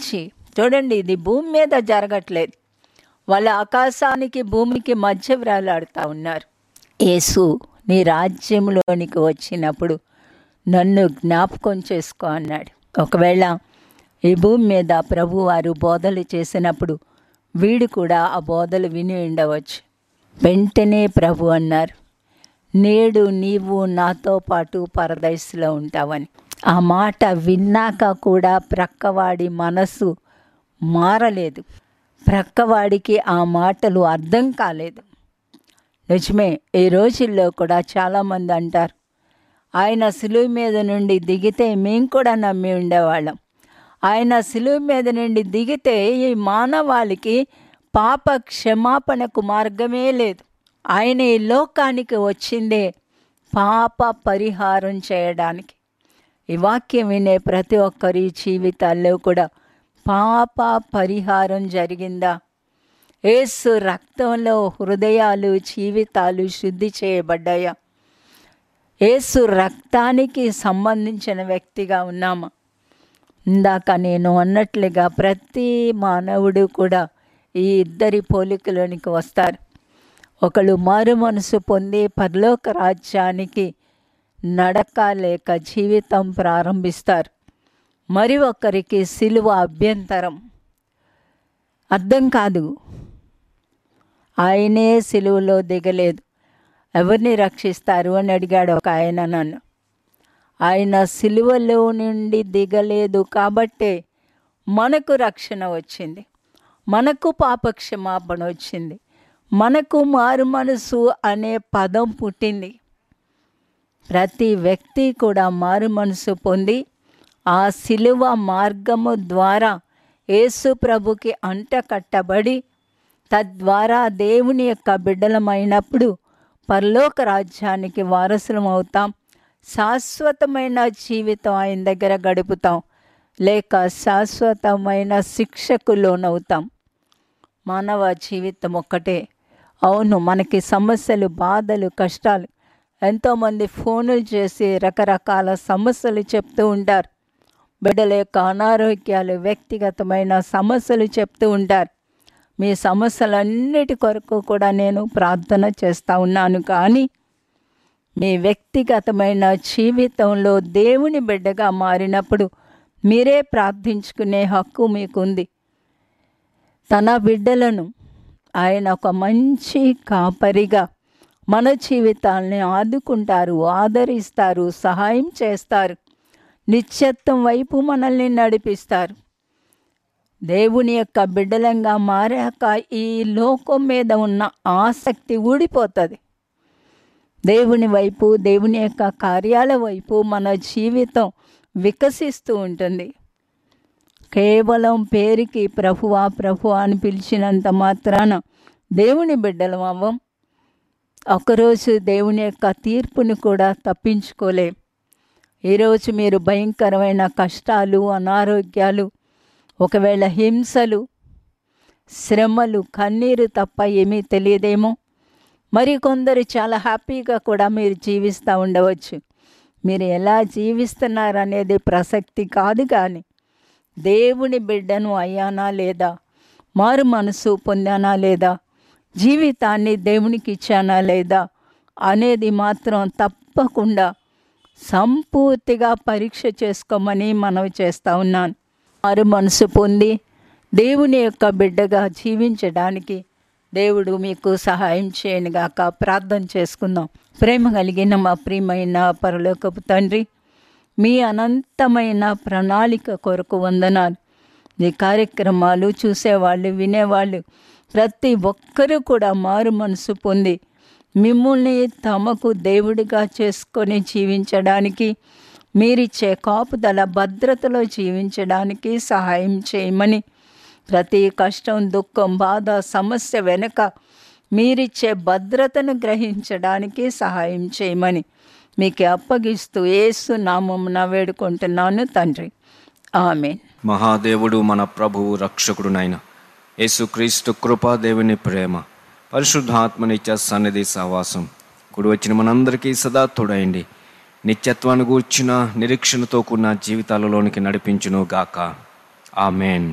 నుంచి చూడండి ఇది భూమి మీద జరగట్లేదు వాళ్ళ ఆకాశానికి భూమికి మధ్య వేలాడుతూ ఉన్నారు యేసు నీ రాజ్యంలోనికి వచ్చినప్పుడు నన్ను జ్ఞాపకం చేసుకో అన్నాడు ఒకవేళ ఈ భూమి మీద ప్రభు వారు బోధలు చేసినప్పుడు వీడు కూడా ఆ బోధలు విని ఉండవచ్చు వెంటనే ప్రభు అన్నారు నేడు నీవు నాతో పాటు పరదైస్లో ఉంటావని ఆ మాట విన్నాక కూడా ప్రక్కవాడి మనసు మారలేదు ప్రక్కవాడికి ఆ మాటలు అర్థం కాలేదు నిజమే ఈ రోజుల్లో కూడా చాలామంది అంటారు ఆయన సిలువు మీద నుండి దిగితే మేము కూడా నమ్మి ఉండేవాళ్ళం ఆయన సిలువు మీద నుండి దిగితే ఈ మానవాళికి పాప క్షమాపణకు మార్గమే లేదు ఆయన ఈ లోకానికి వచ్చిందే పాప పరిహారం చేయడానికి ఈ వాక్యం వినే ప్రతి ఒక్కరి జీవితాల్లో కూడా పాప పరిహారం జరిగిందా ఏసు రక్తంలో హృదయాలు జీవితాలు శుద్ధి చేయబడ్డాయా ఏసు రక్తానికి సంబంధించిన వ్యక్తిగా ఉన్నామా ఇందాక నేను అన్నట్లుగా ప్రతి మానవుడు కూడా ఈ ఇద్దరి పోలికలోనికి వస్తారు ఒకళ్ళు మారు మనసు పొంది పరలోక రాజ్యానికి నడక లేక జీవితం ప్రారంభిస్తారు మరి ఒకరికి సిలువ అభ్యంతరం అర్థం కాదు ఆయనే సిలువలో దిగలేదు ఎవరిని రక్షిస్తారు అని అడిగాడు ఒక ఆయన నన్ను ఆయన సిలువలో నుండి దిగలేదు కాబట్టే మనకు రక్షణ వచ్చింది మనకు పాపక్షమాపణ వచ్చింది మనకు మారు మనసు అనే పదం పుట్టింది ప్రతి వ్యక్తి కూడా మారు మనసు పొంది ఆ సిలువ మార్గము ద్వారా యేసు ప్రభుకి అంట కట్టబడి తద్వారా దేవుని యొక్క బిడ్డలమైనప్పుడు పరలోక రాజ్యానికి వారసులం అవుతాం శాశ్వతమైన జీవితం ఆయన దగ్గర గడుపుతాం లేక శాశ్వతమైన శిక్షకు లోనవుతాం మానవ జీవితం ఒక్కటే అవును మనకి సమస్యలు బాధలు కష్టాలు ఎంతోమంది ఫోనులు చేసి రకరకాల సమస్యలు చెప్తూ ఉంటారు బిడ్డల యొక్క అనారోగ్యాలు వ్యక్తిగతమైన సమస్యలు చెప్తూ ఉంటారు మీ సమస్యలన్నిటి కొరకు కూడా నేను ప్రార్థన చేస్తూ ఉన్నాను కానీ మీ వ్యక్తిగతమైన జీవితంలో దేవుని బిడ్డగా మారినప్పుడు మీరే ప్రార్థించుకునే హక్కు మీకుంది తన బిడ్డలను ఆయన ఒక మంచి కాపరిగా మన జీవితాల్ని ఆదుకుంటారు ఆదరిస్తారు సహాయం చేస్తారు నిత్యత్వం వైపు మనల్ని నడిపిస్తారు దేవుని యొక్క బిడ్డలంగా మారాక ఈ లోకం మీద ఉన్న ఆసక్తి ఊడిపోతుంది దేవుని వైపు దేవుని యొక్క కార్యాల వైపు మన జీవితం వికసిస్తూ ఉంటుంది కేవలం పేరుకి ప్రభువా ప్రభు అని పిలిచినంత మాత్రాన దేవుని బిడ్డలం అవ్వం ఒకరోజు దేవుని యొక్క తీర్పుని కూడా తప్పించుకోలేం ఈరోజు మీరు భయంకరమైన కష్టాలు అనారోగ్యాలు ఒకవేళ హింసలు శ్రమలు కన్నీరు తప్ప ఏమీ తెలియదేమో మరి కొందరు చాలా హ్యాపీగా కూడా మీరు జీవిస్తూ ఉండవచ్చు మీరు ఎలా జీవిస్తున్నారు అనేది ప్రసక్తి కాదు కానీ దేవుని బిడ్డను అయ్యానా లేదా మారు మనసు పొందానా లేదా జీవితాన్ని దేవునికి ఇచ్చానా లేదా అనేది మాత్రం తప్పకుండా సంపూర్తిగా పరీక్ష చేసుకోమని మనవి చేస్తూ ఉన్నాను మారు మనసు పొంది దేవుని యొక్క బిడ్డగా జీవించడానికి దేవుడు మీకు సహాయం చేయనుగాక ప్రార్థన చేసుకుందాం ప్రేమ కలిగిన మా ప్రియమైన పరలోకపు తండ్రి మీ అనంతమైన ప్రణాళిక కొరకు వందనాలు ఈ కార్యక్రమాలు చూసేవాళ్ళు వినేవాళ్ళు ప్రతి ఒక్కరూ కూడా మారు మనసు పొంది మిమ్మల్ని తమకు దేవుడిగా చేసుకొని జీవించడానికి మీరిచ్చే కాపుదల భద్రతలో జీవించడానికి సహాయం చేయమని ప్రతి కష్టం దుఃఖం బాధ సమస్య వెనుక మీరిచ్చే భద్రతను గ్రహించడానికి సహాయం చేయమని మీకు అప్పగిస్తూ ఏసు నామమున వేడుకుంటున్నాను తండ్రి ఆమె మహాదేవుడు మన ప్రభువు రక్షకుడునైన యేసుక్రీస్తు కృపా దేవుని ప్రేమ పరిశుద్ధాత్మనిత్య సన్నిధి సహవాసం కుడి వచ్చిన మనందరికీ సదా తోడైండి నిత్యత్వాన్ని గూర్చిన నిరీక్షణతో కూడిన జీవితాలలోనికి నడిపించును గాక ఆమెన్